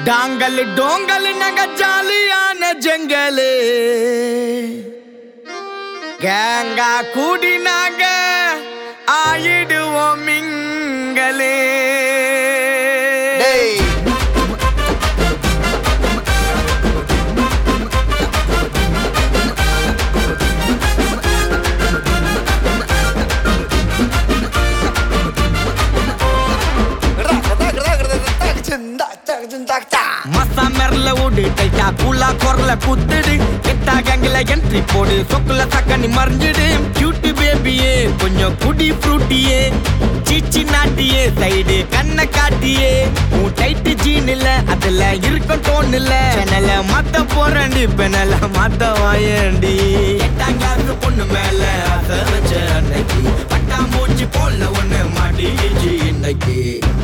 dongle toggle நாங்க ஜாலியான ஜங்கலு கேங்கா கூடி நாங்க ஆயிடுவோம் மிங்களே டேய் மசா மெரல ஓடு டைட்டா கூலா குரல குத்துடு கெட்டா கேங்கில என்ட்ரி போடு சொக்குல சக்கனி மறைஞ்சிடு கியூட்டி பேபியே கொஞ்சம் குடி ஃப்ரூட்டியே சீச்சி நாட்டியே சைடு கண்ணை காட்டியே உன் டைட்டு ஜீன் இல்ல அதுல இருக்கும் டோன் இல்ல சேனல மாத்த போறேன்டி பெனல மாத்த வாயேண்டி எட்டாம் கிளாஸ் பொண்ணு மேல அச வச்ச அன்னைக்கு பட்டா மூச்சு போல ஒண்ணு மாட்டிச்சு இன்னைக்கு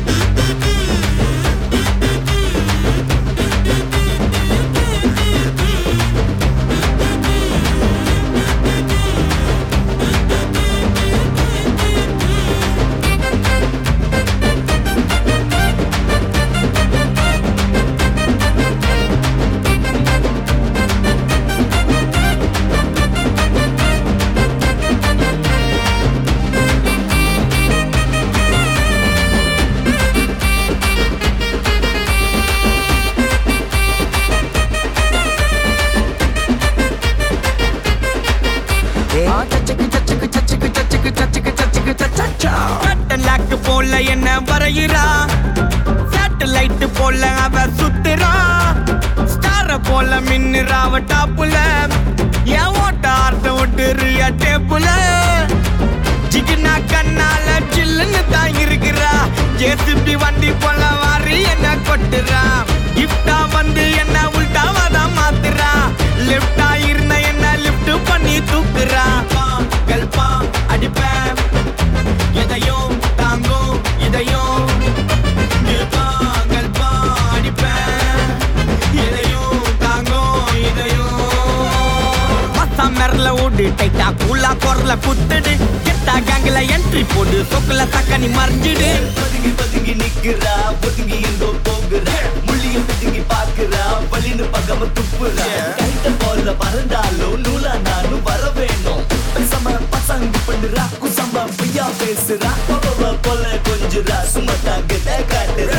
கட்டலாக்கு போல என்ன வரைகிறா சேட்டலைட் போல அவ சுத்துறா ஸ்டார போல மின்னுறா அவ டாப்புல என் ஓட்ட ஆர்த்த விட்டுறியா டேப்புல ஜிகினா கண்ணால சில்லுன்னு தான் இருக்கிறா ஜேசிபி வண்டி போல வாரி என்ன கொட்டுறா கிஃப்டா வந்து என்ன உள்டாவா தான் மாத்துறா லெஃப்டா இருந்த என்ன லிஃப்ட் பண்ணி தூக்குறா கல்பா அடிப்பேன் எதையும் தாங்கும் இதையும் கல்பா கல்பா அடிப்பேன் எதையும் தாங்கும் இதையும் மசா மெரல ஓடு டைட்டா கூலா குரல குத்துடு கெட்டா கேங்கில என்ட்ரி போடு சொக்குல தக்கனி மறைஞ்சிடு பதுங்கி பதுங்கி நிக்கிறா ஒதுங்கி எங்கோ போகிறா முள்ளிய பிதுங்கி பாக்குறா வலின்னு பகம துப்புறா கைட்ட போல பறந்தாலும் நூலா நானும் வர வேணும் பேசாம பசங்க பண்ணுறா குசம்ப பொய்யா பேசுறா பபவ போல கொஞ்சுறா சும்மா தாங்கத காட்டுறா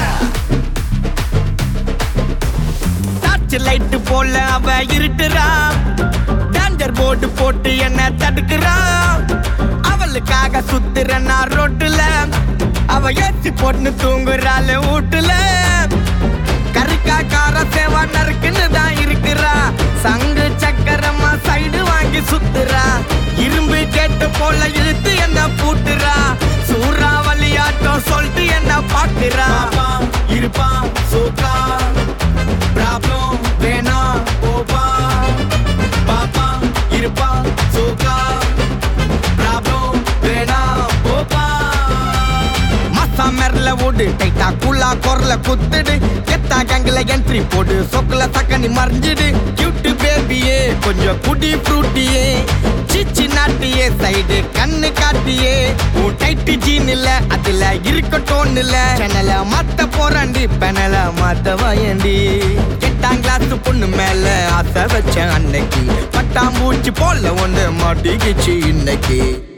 டார்ச் லைட் போல அவ இருட்டுறா டேஞ்சர் போர்டு போட்டு என்ன தடுக்கிறா அவளுக்காக சுத்துற நான் ரோட்டுல அவ ஏசி போட்டு தூங்குறாள் வீட்டுல கருக்கா கார சேவா நறுக்குன்னு தான் இருக்கிறா சங்கு சக்கரமா சைடு வாங்கி சுத்துறா இரும்பு கேட்டு போல இழுத்து என்ன பூட்டுறா சூறாவளியாட்டம் சொல்லிட்டு என்ன பாக்குறா இருப்பா சோக்கா ப்ராப்ளம் வேணா போப்பா பாப்பா இருப்பா சோக்கா ப்ராப்ளம் வேணா போப்பா மசா மெரல ஓடு டைட்டா கூலா குரல குத்துடு கெத்தா கேங்கில என்ட்ரி போடு சொக்குல தக்கனி மறைஞ்சிடு கியூட்டு பேபியே கொஞ்சம் குடி ஃப்ரூட்டியே சிச்சி நாட்டியே சைடு கண்ணு காட்டியே உன் டைட்டு ஜீன் இல்ல அதுல இருக்கட்டும் இல்ல சேனல மாத்த போறாண்டி பெனல மாத்த வாயண்டி எட்டாம் கிளாஸ் பொண்ணு மேல ஆசை வச்சேன் அன்னைக்கு பட்டாம்பூச்சி போல ஒண்ணு மாட்டிக்கிச்சு இன்னைக்கு